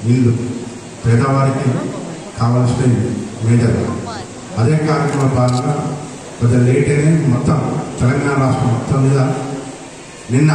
ఇల్లు పేదవారికి కావాల్సినవి మేజర్గా అదే కార్యక్రమ భాగంగా కొద్దిగా లేట్ అయిన మొత్తం తెలంగాణ రాష్ట్రం మొత్తం మీద నిన్న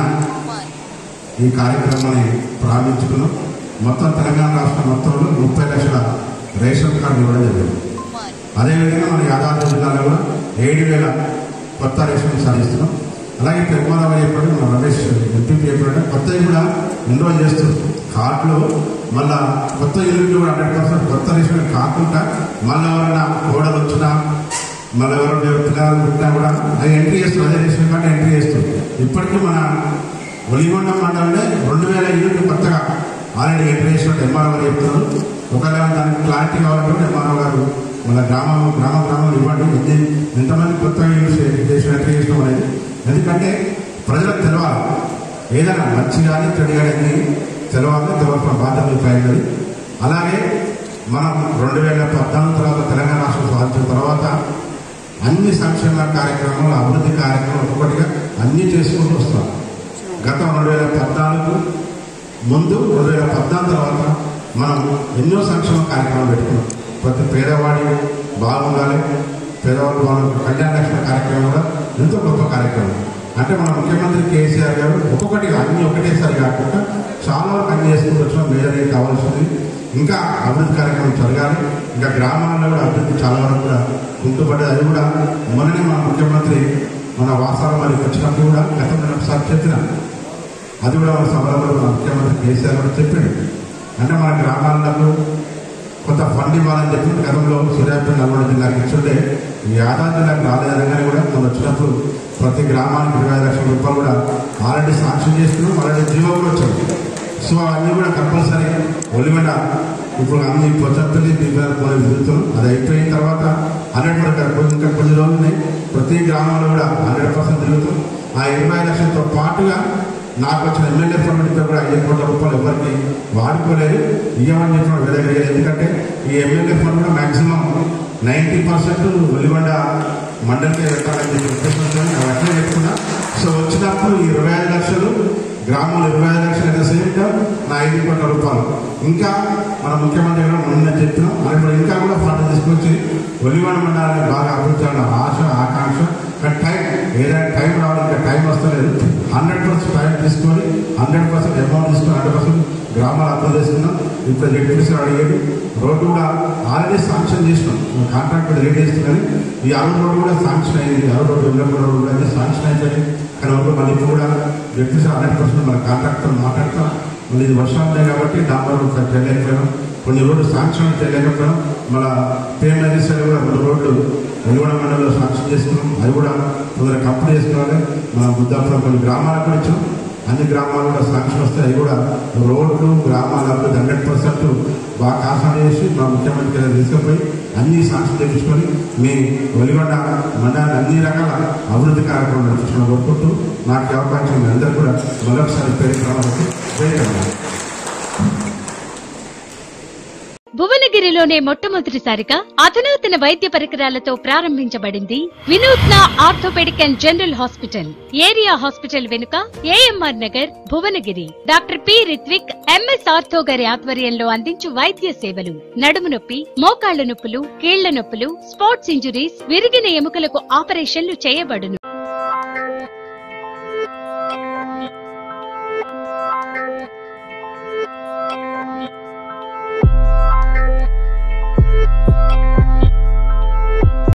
ఈ కార్యక్రమాన్ని ప్రారంభించుకున్నాం మొత్తం తెలంగాణ రాష్ట్రం మొత్తంలో ముప్పై లక్షల రేషన్ కార్డు ఇవ్వడం జరిగింది అదేవిధంగా మన యాదాద్రి జిల్లాలో కూడా ఏడు వేల కొత్త రేషన్ సాధిస్తున్నాం అలాగే పెరుమారావు చెప్పాడు మన రమేష్ ఎంపీ చెప్పాడు కొత్తవి కూడా ఎన్రోల్ చేస్తున్నాం కార్డులో మళ్ళా కొత్త ఇల్లు కూడా హండ్రెడ్ పర్సెంట్ కొత్త రేషన్ కాకుండా మళ్ళీ ఎవరైనా కోడలు వచ్చినా మళ్ళీ ఎవరైనా పిల్లలు పుట్టినా కూడా అది ఎంట్రీ చేస్తారు అదే రేషన్ కార్డు ఎంట్రీ చేస్తారు ఇప్పటికీ మన ఒలిగొండ మండలంలో రెండు వేల ఇల్లు కొత్తగా ఆల్రెడీ ఎంట్రీ చేసినట్టు ఎంఆర్ఓ గారు చెప్తున్నారు ఒకవేళ దానికి క్లారిటీ కావాలంటే ఎంఆర్ఓ గారు మన గ్రామం గ్రామ గ్రామం ఇవ్వండి ఎన్ని ఎంతమంది కొత్తగా ఇల్లు చేసిన ఎంట్రీ చేసినాం అనేది ఎందుకంటే ప్రజలకు తెలవాలి ఏదైనా మంచి కానీ చెడు కానీ అన్ని తెలవాలి తెలవాల్సిన బాధ్యత అయినది అలాగే మనం రెండు వేల పద్నాలుగు తర్వాత తెలంగాణ రాష్ట్రం సాధించిన తర్వాత అన్ని సంక్షేమ కార్యక్రమాలు అభివృద్ధి కార్యక్రమాలు ఒక్కొక్కటిగా అన్ని చేసుకుంటూ వస్తున్నాం గతం రెండు వేల పద్నాలుగు ముందు రెండు వేల పద్నాలుగు తర్వాత మనం ఎన్నో సంక్షేమ కార్యక్రమాలు పెట్టుకున్నాం ప్రతి పేదవాడి బాగుండాలి పేదవాడు బాగుండాలి కళ్యాణ లక్ష్మి కార్యక్రమం కూడా ఎంతో గొప్ప కార్యక్రమం అంటే మన ముఖ్యమంత్రి కేసీఆర్ గారు ఒక్కొక్కటిగా అన్ని ఒకటేసారి కాకుండా చాలా వరకు అన్ని చేసుకుంటూ వచ్చినాం మేజర్గా కావాల్సింది ఇంకా అభివృద్ధి కార్యక్రమం జరగాలి ఇంకా గ్రామాల్లో కూడా అభివృద్ధి చాలా వరకు కూడా కుంటుపడ్డది అది కూడా మొన్ననే మన ముఖ్యమంత్రి మన వాసాల మరి వచ్చినప్పుడు కూడా గతంలో ఒకసారి చెప్పిన అది కూడా మన సభలో మన ముఖ్యమంత్రి కేసీఆర్ కూడా చెప్పిండు అంటే మన గ్రామాలకు కొంత ఫండ్ ఇవ్వాలని చెప్పి గతంలో సూర్యాపేట నల్గొండ జిల్లాకి ఇచ్చుంటే ఈ యాదాద్రి జిల్లాకు రాలేదనగానే కూడా మనం వచ్చినప్పుడు ప్రతి గ్రామానికి ఇరవై ఐదు లక్షల రూపాయలు కూడా ఆల్రెడీ సాంక్షన్ చేస్తున్నాం ఆల్రెడీ జీవో కూడా వచ్చింది సో అన్నీ కూడా కంపల్సరీ ఒలిగొండ ఇప్పుడు అన్ని పొచ్చపల్లి బీబీఆర్ పోలీ తిరుగుతున్నాం అది అయిపోయిన తర్వాత హండ్రెడ్ పర్సెంట్ ఇంకా కొన్ని రోజులు ఉన్నాయి ప్రతి గ్రామంలో కూడా హండ్రెడ్ పర్సెంట్ తిరుగుతాం ఆ ఇరవై లక్షలతో పాటుగా నాకు వచ్చిన ఎమ్మెల్యే ఫండ్ నుంచి కూడా ఐదు కోట్ల రూపాయలు ఎవరికి వాడుకోలేదు ఇవ్వమని చెప్పిన వేరే ఎందుకంటే ఈ ఎమ్మెల్యే ఫండ్ కూడా మాక్సిమం నైంటీ పర్సెంట్ వెలుగొండ మండలికే పెట్టాలని చెప్పి ఉద్దేశంతో అవి అట్లే చెప్తున్నా సో వచ్చినప్పుడు ఈ ఇరవై ఐదు లక్షలు గ్రామంలో ఇరవై ఐదు లక్షలు అయితే సేమ్ టైం నా ఐదు కోట్ల రూపాయలు ఇంకా మన ముఖ్యమంత్రి గారు మొన్న చెప్పినాం అలాగే ఇంకా కూడా ఫండ్ తీసుకొచ్చి ఒలివాడ మండలాన్ని బాగా అభివృద్ధి చేయాలని ఆశ ఆకాంక్ష కానీ టైం ఏదైనా టైం రావాలి ఇంకా టైం వస్తలేదు హండ్రెడ్ పర్సెంట్ టైం తీసుకొని హండ్రెడ్ పర్సెంట్ అమౌంట్ తీసుకొని హండ్రెడ్ పర్సెంట్ గ్రామాలు అర్థం చేసుకున్నాం ఇప్పుడు జడ్పీసీ అడిగాడు రోడ్డు కూడా ఆల్రెడీ శాంక్షన్ చేసినాం కాంట్రాక్ట్ రెడీ చేస్తున్నాను ఈ అరవై రోడ్డు కూడా శాంక్షన్ అయింది అరవై రోడ్డు ఎన్నో రోడ్డు కూడా అన్ని శాంక్షన్ అయిపోయింది కానీ ఒక మళ్ళీ ఇప్పుడు కూడా జడ్పీసీ హండ్రెడ్ పర్సెంట్ మన కాంట్రాక్ట్తో మాట్లాడతాం మళ్ళీ ఇది వర్షాలు ఉన్నాయి కాబట్టి డాంబర్ రోడ్ చేయలేకపోయాం కొన్ని రోడ్లు శాంక్షన్ చేయలేకపోయాం మన పేమెంట్ సైడ్ కూడా రెండు రోడ్లు వెలుగొండ మండలంలో శాంక్షన్ చేసుకున్నాం అది కూడా తొందరగా కంప్లీట్ చేసుకోవాలి మన బుద్ధాపురం కొన్ని గ్రామాలకు కూడా ఇచ్చాం అన్ని గ్రామాలు కూడా శాంక్షన్ వస్తే అవి కూడా రోడ్లు గ్రామాల అభివృద్ధి హండ్రెడ్ పర్సెంట్ బాగా కాన్సన్ చేసి మా ముఖ్యమంత్రి గారు తీసుకుపోయి అన్ని శాంక్షన్ తెప్పించుకొని మీ వెలుగొండ మండలాన్ని అన్ని రకాల అభివృద్ధి కార్యక్రమాలు నడిపించడం కోరుకుంటూ నాకు ఈ అవకాశం మీ అందరూ కూడా మరొకసారి పేరు రావడానికి పేరు భువనగిరిలోనే మొట్టమొదటిసారిగా అధునాతన వైద్య పరికరాలతో ప్రారంభించబడింది వినూత్న orthopaedic and general hospital area hospital వెనుక AMR Nagar Bhuvanagiri doctor P Ritvik MS ortho గారి ఆధ్వర్యంలో అందించు వైద్య సేవలు నడుము నొప్పి మోకాళ్ల నొప్పులు కీళ్ల నొప్పులు స్పోర్ట్స్ ఇంజురీస్ విరిగిన ఎముకలకు ఆపరేషన్లు చేయబడును